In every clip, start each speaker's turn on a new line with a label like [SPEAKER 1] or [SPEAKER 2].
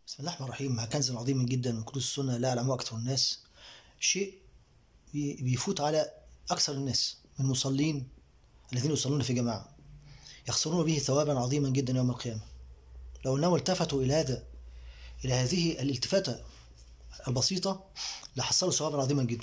[SPEAKER 1] بسم الله الرحمن الرحيم مع كنز عظيم جدا من كنوز السنة لا يعلمه أكثر الناس شيء بي- بيفوت على أكثر الناس من المصلين الذين يصلون في جماعة يخسرون به ثوابا عظيما جدا يوم القيامة لو أنهم التفتوا إلى هذا إلى هذه الالتفاتة البسيطة لحصلوا ثوابا عظيما جدا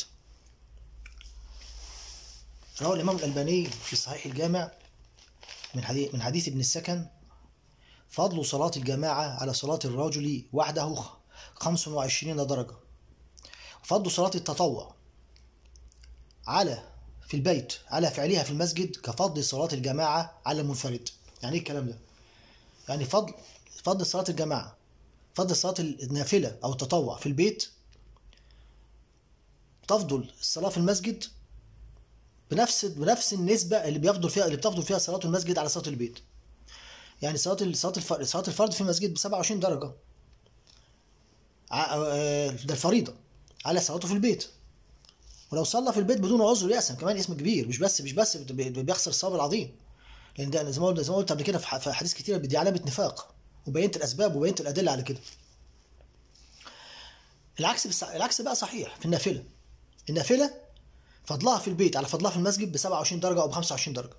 [SPEAKER 1] روى الإمام الألباني في صحيح الجامع من حديث من حديث ابن السكن فضل صلاة الجماعة على صلاة الرجل وحده 25 درجة فضل صلاة التطوع على في البيت على فعلها في المسجد كفضل صلاة الجماعة على المنفرد يعني ايه الكلام ده يعني فضل فضل صلاة الجماعة فضل صلاة النافلة أو التطوع في البيت تفضل الصلاة في المسجد بنفس بنفس النسبة اللي بيفضل فيها اللي بتفضل فيها صلاة المسجد على صلاة البيت يعني صلاة ال- صلاة الفرد صلاة الفرد في المسجد ب 27 درجة ع- آه، ده الفريضة على صلاته في البيت ولو صلى في البيت بدون عذر يأثم كمان اسم كبير مش بس مش بس بت- بي- بيخسر الثواب العظيم لان ده زي ما قلت زي ما قلت قبل كده في ح- في احاديث كتيره دي علامه نفاق وبينت الاسباب وبينت الادله على كده العكس بس العكس بقى صحيح في النافله النافله فضلها في البيت على فضلها في المسجد ب 27 درجه او ب 25 درجه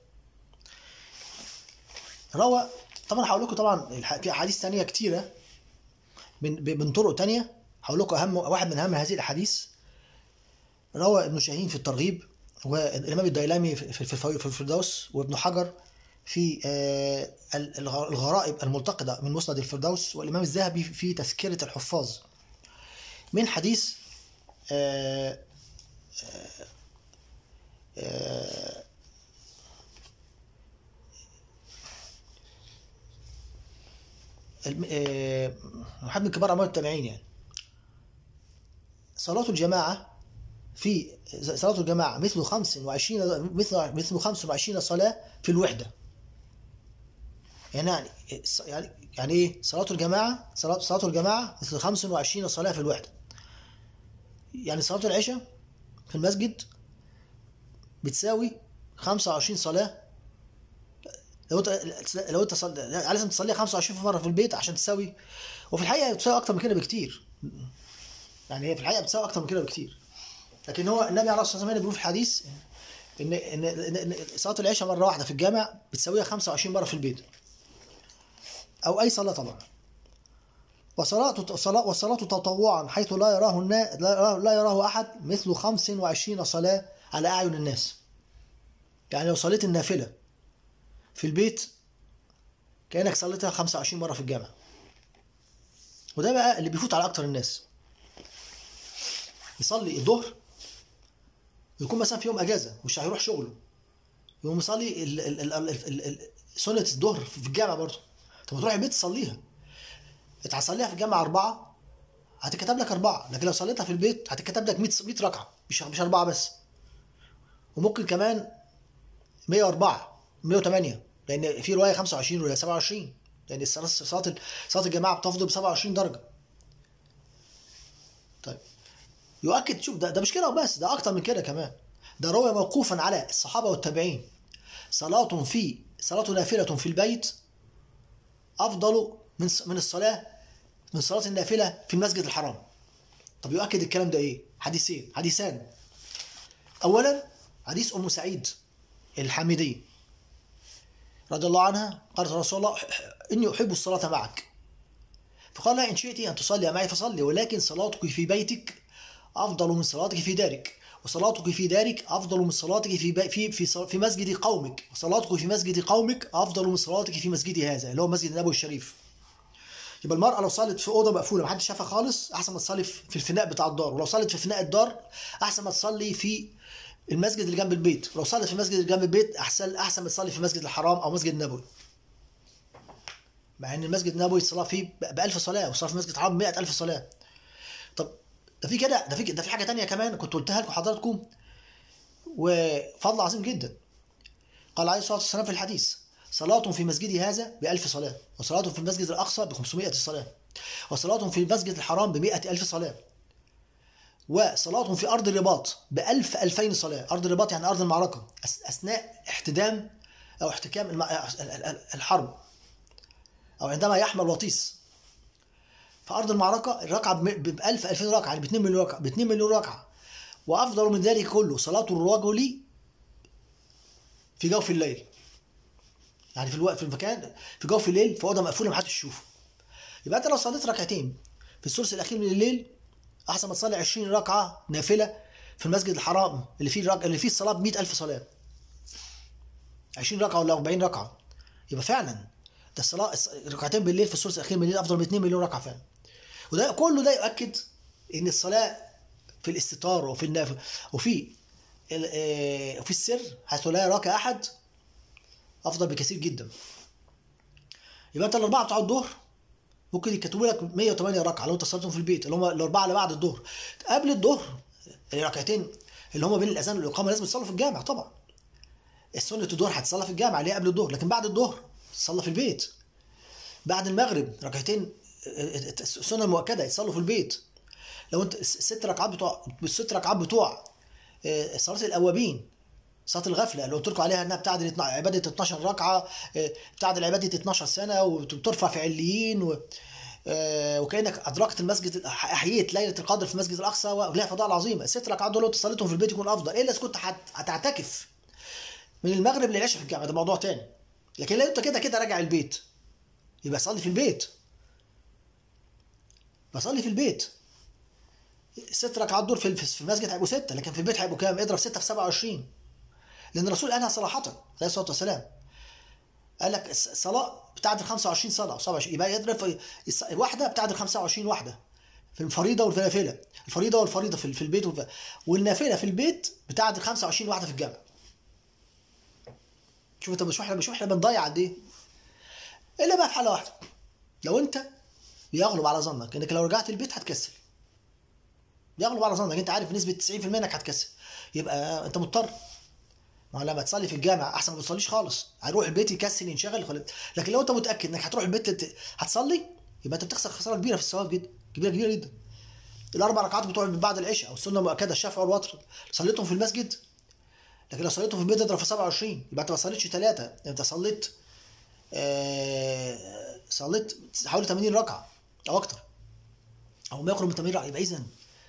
[SPEAKER 1] روى طبعا هقول لكم طبعا الح- في احاديث ثانيه كتيره من ب- من طرق تانية هقول لكم اهم واحد من اهم هذه الاحاديث روى ابن شاهين في الترغيب والامام الديلمي في في في في الفردوس وابن حجر في آه، الغ- الغرائب الملتقطه من مسند الفردوس والامام الذهبي في تذكره الحفاظ من حديث آه، آه، آه، الم- آه، واحد من كبار علماء التابعين يعني صلاة الجماعة في صلاة الجماعة مثل 25 مثل مثل 25 صلاة في الوحدة يعني يعني يعني ايه صلاة الجماعة صلاة صلاة الجماعة مثل 25 صلاة في الوحدة يعني صلاة العشاء في المسجد بتساوي 25 صلاة لو انت لو انت صل... لازم تصليها 25 مرة في البيت عشان تساوي وفي الحقيقة بتساوي أكتر من كده بكتير يعني هي في الحقيقة بتساوي أكتر من كده بكتير لكن هو النبي عليه الصلاة والسلام بيقول في الحديث إن إن إن إن صلاة العشاء مرة واحدة في الجامع بتساويها 25 مرة في البيت أو أي صلاة طبعا وصلاة صلاة وصلاة تطوعا حيث لا يراه النا... لا يراه- لا يراه أحد مثل 25 صلاة على أعين الناس يعني لو صليت النافلة في البيت كأنك صليتها 25 مرة في الجامع وده بقى اللي بيفوت على أكتر الناس يصلي الظهر ويكون مثلا في يوم اجازه مش هيروح شغله يقوم يصلي ال- ال- ال- ال- ال- ال- سنه الظهر في الجامع برضه طب ما تروح البيت تصليها انت هتصليها في الجامع اربعه هتكتب لك اربعه لكن لو صليتها في البيت هتكتب لك 100 100 ركعه مش مش اربعه بس وممكن كمان 104 108 لان في روايه 25 وروايه 27 لان الصلاه صلاه صلاه الجماعه بتفضل ب 27 درجه طيب يؤكد شوف ده, ده مش كده وبس ده اكتر من كده كمان ده روي موقوفا على الصحابه والتابعين صلاه في صلاه نافله في البيت افضل من من الصلاه من صلاه النافله في المسجد الحرام طب يؤكد الكلام ده ايه حديثين حديثان اولا حديث ام سعيد الحامديه رضي الله عنها قالت يا رسول الله اني احب الصلاه معك فقال لها إن شئت أن تصلي معي فصلي ولكن صلاتك في بيتك أفضل من صلاتك في دارك وصلاتك في دارك أفضل من صلاتك في بي في في ص- في مسجد قومك وصلاتك في مسجد قومك أفضل من صلاتك في مسجدي هذا اللي هو مسجد النبوي الشريف يبقى المرأة لو صلت في أوضة مقفولة محدش شافها خالص أحسن ما تصلي في في الفناء بتاع الدار ولو صلت في فناء الدار أحسن ما تصلي في المسجد اللي جنب البيت ولو صلت في المسجد اللي جنب البيت أحسن أحسن ما تصلي في مسجد الحرام أو مسجد النبوي مع ان المسجد النبوي الصلاه فيه ب 1000 صلاه والصلاه في المسجد الحرام 100000 صلاه طب ده في كده ده في ده في حاجه تانية كمان كنت قلتها لكم حضراتكم وفضل عظيم جدا قال عليه الصلاه والسلام في الحديث صلاة في مسجدي هذا بألف صلاة وصلاة في المسجد الأقصى ب 500 صلاة وصلاة في المسجد الحرام ب 100 ألف صلاة وصلاة في أرض الرباط بألف ألفين صلاة أرض الرباط يعني أرض المعركة أس- أثناء احتدام أو احتكام الم- الحرب أو عندما يحمل وطيس في ارض المعركه الركعه ب 1000 2000 ركعه يعني ب 2 مليون ركعه ب 2 مليون ركعه وافضل من ذلك كله صلاه الرجل في جوف الليل يعني في الوقت في المكان في جوف الليل في اوضه مقفوله محدش يشوفه يبقى انت لو صليت ركعتين في الثلث الاخير من الليل احسن ما تصلي 20 ركعه نافله في المسجد الحرام اللي فيه الرك... اللي فيه الصلاه ب 100000 صلاه 20 ركعه ولا 40 ركعه يبقى فعلا ده الصلاه ركعتين بالليل في الثلث الاخير من الليل افضل من 2 مليون ركعه فعلا وده كله ده يؤكد ان الصلاه في الاستطار وفي النافل وفي وفي السر حيث لا يراك احد افضل بكثير جدا يبقى انت الاربعه بتوع الظهر ممكن يكتبوا لك 108 ركعه لو انت صليتهم في البيت اللي هم الاربعه اللي بعد الظهر قبل الظهر الركعتين اللي هم بين الاذان والاقامه لازم تصلوا في الجامع طبعا السنه الظهر هتصلى في الجامع اللي هي قبل الظهر لكن بعد الظهر تصلى في البيت بعد المغرب ركعتين السنه المؤكده يتصلوا في البيت لو انت الست ركعات بتوع الست ركعات بتوع صلاه الاوابين صلاه الغفله اللي قلت لكم عليها انها بتعدل عباده 12 ركعه بتعدل عباده 12 سنه وبترفع في عليين و وكانك ادركت المسجد احييت ليله القدر في المسجد الاقصى ولها فضائل عظيمه الست ركعات دول لو صليتهم في البيت يكون افضل الا اذا كنت هتعتكف من المغرب للعشاء في الجامع ده موضوع تاني لكن لو انت كده كده راجع البيت يبقى صلي في البيت بصلي في البيت ست ركعات دول في المسجد هيبقوا سته لكن في البيت هيبقوا كام؟ اضرب سته في 27 لان الرسول قالها صراحه عليه الصلاه والسلام قال لك الصلاه بتعدل 25 صلاه 27 يبقى يضرب الواحده بتعدل 25 واحده في الفريضه والنافله الفريضه والفريضه في البيت والنافله في البيت بتعدل 25 واحده في الجامع شوف انت مش احنا مش احنا بنضيع قد ايه الا بقى في حاله واحده لو انت بيغلب على ظنك انك لو رجعت البيت هتكسل بيغلب على ظنك انت عارف بنسبه 90% انك هتكسل يبقى انت مضطر ما لما تصلي في الجامع احسن ما تصليش خالص هيروح البيت يكسل ينشغل لكن لو انت متاكد انك هتروح البيت هتصلي يبقى انت بتخسر خساره كبيره في الثواب جدا كبيره كبيره جدا الاربع ركعات بتوع من بعد العشاء او السنه المؤكده الشفع والوتر صليتهم في المسجد لكن لو صليتهم في البيت اضرب في 27 يبقى انت ما صليتش ثلاثه انت صليت آه صليت حوالي 80 ركعه او اكتر او ما يقرب من 80 ركعه يبقى اذا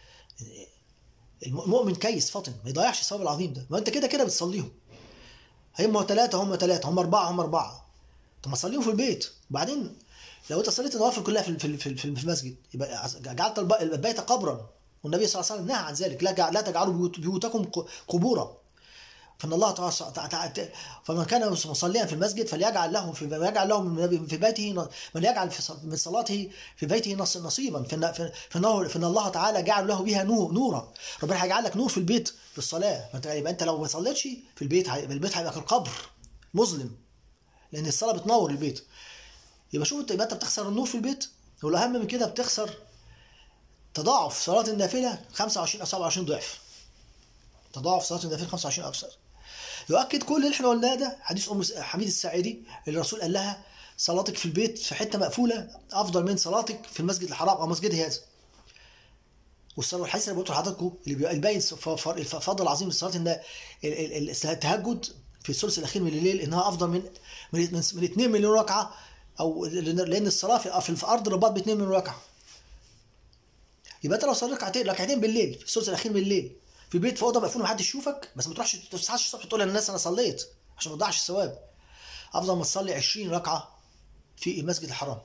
[SPEAKER 1] المؤمن كيس فاطن ما يضيعش الثواب العظيم ده ما انت كده كده بتصليهم هم ثلاثة هم ثلاثة هم أربعة هم أربعة طب ما تصليهم في البيت وبعدين لو أنت صليت النوافل كلها في في في, في المسجد يبقى جعلت البيت قبرا والنبي صلى الله عليه وسلم نهى عن ذلك لا لا تجعلوا بيوتكم قبورا فان الله تعالى فمن كان مصليا في المسجد فليجعل له في يجعل له من في بيته من يجعل في من صلاته في بيته نصيبا فانه فان الله تعالى جعل له بها نورا ربنا هيجعل لك نور في البيت في الصلاه يبقى انت لو ما صليتش في البيت البيت هيبقى كالقبر مظلم لان الصلاه بتنور البيت يبقى شوف انت يبقى انت بتخسر النور في البيت والاهم من كده بتخسر تضاعف صلاه النافله 25 او 27 ضعف تضاعف صلاه النافله 25 او اكثر يؤكد كل اللي احنا قلناه ده حديث ام حميد الساعدي اللي الرسول قال لها صلاتك في البيت في حته مقفوله افضل من صلاتك في المسجد الحرام او مسجد هذا والصلاه الحديث اللي قلت لحضراتكم اللي بيبين الفضل العظيم للصلاه ان التهجد في الثلث الاخير من الليل انها افضل من من, من 2 مليون ركعه او لان الصلاه في, في ارض الرباط ب 2 مليون ركعه يبقى انت لو صليت ركعتين ركعتين بالليل في الثلث الاخير من الليل في البيت في اوضه مقفوله محدش يشوفك بس ما تروحش ما تصحاش الصبح تقول للناس انا صليت عشان ما تضيعش الثواب افضل ما تصلي 20 ركعه في المسجد الحرام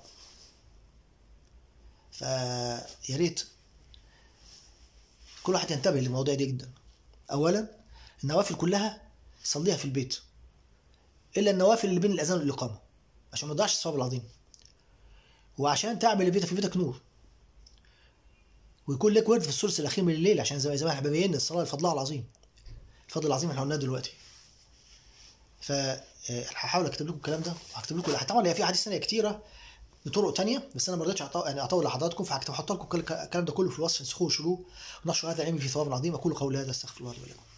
[SPEAKER 1] فيا ريت كل واحد ينتبه للمواضيع دي جدا اولا النوافل كلها صليها في البيت الا النوافل اللي بين الاذان والاقامه عشان ما تضيعش الثواب العظيم وعشان تعمل بيتك في بيتك نور ويكون لك ورد في الثلث الاخير من الليل عشان زي ما احنا بينا الصلاه فضلها العظيم الفضل العظيم احنا قلناه دلوقتي ف هحاول اكتب لكم الكلام ده وهكتب لكم طبعا هي في احاديث ثانيه كتيره بطرق تانية بس انا ما رضيتش يعني اطول لحضراتكم فهحط لكم الكلام ده كله في الوصف نسخوه وشروه ونشر هذا العلم في ثواب عظيم اقول قولي هذا استغفر الله لي ولكم